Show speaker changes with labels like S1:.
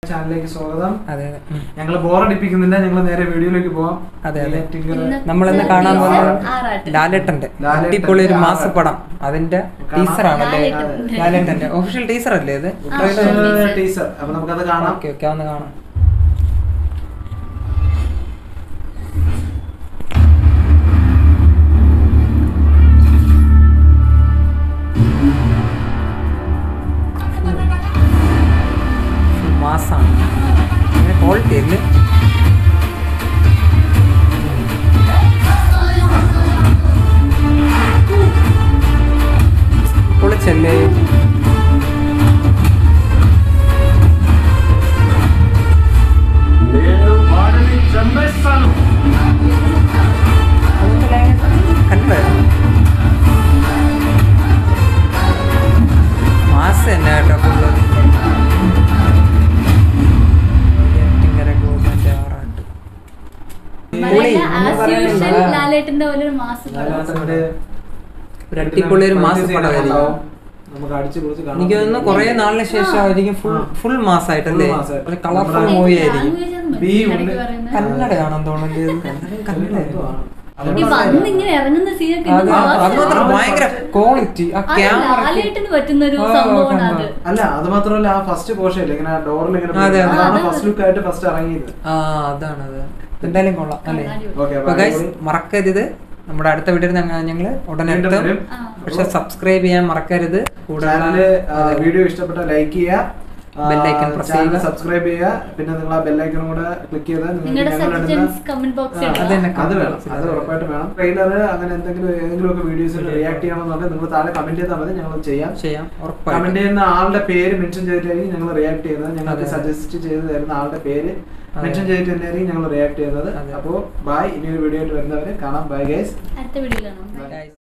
S1: ചാനലിലേക്ക് സ്വാഗതം
S2: അതെ അതെ ഉം.
S1: ഞങ്ങൾ ബോറടിപ്പിക്കുന്നില്ല ഞങ്ങൾ നേരെ വീഡിയോയിലേക്ക് പോവാം
S2: അതെ, അതെ.
S1: ഈ ടിങ്കർ
S3: ഇന്ന്
S2: നമ്മളിന്ന് കാണാൻ
S3: ടീസർ
S2: പോകുന്നത്
S3: ആറാട്ട്.
S2: ലാലേട്ടന്റെ
S1: ലാലേട്ടന്റെ
S2: അടിപൊളി ഒരു
S1: ആറാട്ട്.
S2: മാസപ്പടം അതിന്റെ
S1: കാണാം.
S2: ടീസർ ആണല്ലേ
S3: ലാലേട്ടന്റെ.
S2: ലാലേട്ടന്റെ ഒഫീഷ്യൽ ടീസർ അല്ലേ ഇത്
S3: ആ, official.
S1: ടീസർ അപ്പൊ നമുക്കത് കാണാം
S2: ഓക്കെ ഓക്കെ ഒന്ന് കാണാം മാസാണ് ക്വാളിറ്റി അല്ലേ പൊളിച്ചല്ലേ
S4: నేను వాడిని చంపేస్తాను
S2: കണ്ടോ മാസം തന്നെ കേട്ടോ ഫുള്ള് ഏറ്റിങ്ങര ഗവൺമെന്റ് ആറാട്ട് പൊളി,
S3: മലയാള
S2: ഒന്നും
S3: as usual
S2: പറയാനില്ല.
S3: ലാലേട്ടന്റെ പോലെ ഒരു മാസം പടം.
S1: ലാലേട്ടന്റെ
S2: ഒരു അടിപൊളി ഒരു മാസപ്പടമായിരിക്കും
S1: ഉണ്ടാവും. നമുക്ക് അടിച്ചു പൊളിച്ച് കാണാം
S2: എനിക്ക് തോന്നുന്നു കുറെ നാളിന് ശേഷം ആയിരിക്കും ഫുൾ
S1: ആ.
S2: ഫുൾ മാസമായിട്ടല്ലേ
S1: Full മാസായിട്ട്.
S2: ഒരു കളർഫുൾ
S1: നമ്മുടെ
S2: മൂവി
S3: ഏത്
S2: ആയിരിക്കും
S3: language ആണെന്ന്
S1: ബി
S3: മനസ്സിലായി
S1: ഉണ്ട്.
S3: ഇടയ്ക്ക് പറയുന്നത്.
S2: കന്നഡയാണെന്ന് തോന്നുന്നത് കന്നഡ
S3: ഈ വന്ന് ഇങ്ങനെ ഇറങ്ങുന്ന സീനൊക്കെ
S2: അത് അത് മാത്രം
S1: ആ,
S2: ഭയങ്കര ക്വാളിറ്റി ആ ക്യാമറ
S3: ലാലേട്ടന് പറ്റുന്ന ഒരു സംഭവമാണ് അത്
S1: അല്ല അത് മാത്രമല്ല ആ ഫസ്റ്റ് പോർഷൻ ഇല്ല ഇങ്ങനെ ഡോറിൽ ഇങ്ങനെ
S2: അതെ, അതെ.
S1: അതാണ്
S3: ആ,
S1: ഫസ്റ്റ് ലുക്ക് ആയിട്ട് ഫസ്റ്റ് ഇറങ്ങിയത്
S2: ആ അതാണ് അത് എന്തായാലും കൊള്ളാം അല്ലേ
S3: അടിപൊളി.
S1: ഓക്കെ
S2: അപ്പൊ ഗൈസ് മറക്കരുത് നമ്മുടെ അടുത്ത വീഡിയോയിൽ ഞങ്ങൾ ഉടനെ
S1: വീണ്ടും
S2: എത്തും
S1: വരും.
S3: ആ.
S2: പക്ഷെ സബ്സ്ക്രൈബ് ചെയ്യാൻ മറക്കരുത്
S1: ചാനല് വീഡിയോ ഇഷ്ടപ്പെട്ട ലൈക്ക് ചെയ്യുക
S2: Bell icon press
S1: ചാനൽ
S2: ചെയ്യുക.
S1: സബ്സ്ക്രൈബ് ചെയ്യുക പിന്നെ നിങ്ങൾ ആ ബെല്ലൈക്കണും കൂടെ ക്ലിക്ക് ചെയ്താൽ നിങ്ങൾക്ക്
S3: നിങ്ങളുടെ
S1: ഞങ്ങൾ
S3: സജഷൻസ്
S1: ഇടുന്ന-
S3: കമന്റ് ബോക്സിൽ
S1: ആ,
S2: അത് തന്നെ
S1: അത് വേണം
S2: comment
S1: അത്
S2: box ൽ
S1: ഉറപ്പായിട്ട് വേണം ട്രെയിലർ അങ്ങനെ എന്തെങ്കിലും ഏതെങ്കിലും ഒക്കെ വീഡിയോസിൽ റിയാക്ട് ചെയ്യണമെന്നുണ്ടെങ്കിൽ നിങ്ങൾ താഴെ കമന്റ് ചെയ്താൽ മതി ഞങ്ങൾ ചെയ്യാം
S2: ചെയ്യാം
S1: കമന്റ്
S2: ഉറപ്പായിട്ടും
S1: ചെയ്യുന്ന ആളുടെ പേര് മെൻഷൻ ചെയ്തിട്ടായിരിക്കും ഞങ്ങൾ റിയാക്ട് ചെയ്യുന്നത് ഞങ്ങൾക്ക്
S2: അതെ.
S1: സജസ്റ്റ് ചെയ്ത് തരുന്ന ആളുടെ പേര്
S2: അതെ.
S1: മെൻഷൻ ചെയ്തിട്ട് തന്നെയായിരിക്കും ഞങ്ങൾ റിയാക്ട് ചെയ്യുന്നത്
S2: അതെ.
S1: അപ്പോൾ ബൈ ഇനി ഒരു വീഡിയോ ആയിട്ട് വരുന്നവരെ കാണാം ബൈ ഗൈസ്
S3: അടുത്ത വീഡിയോ കാണാം
S2: Guys.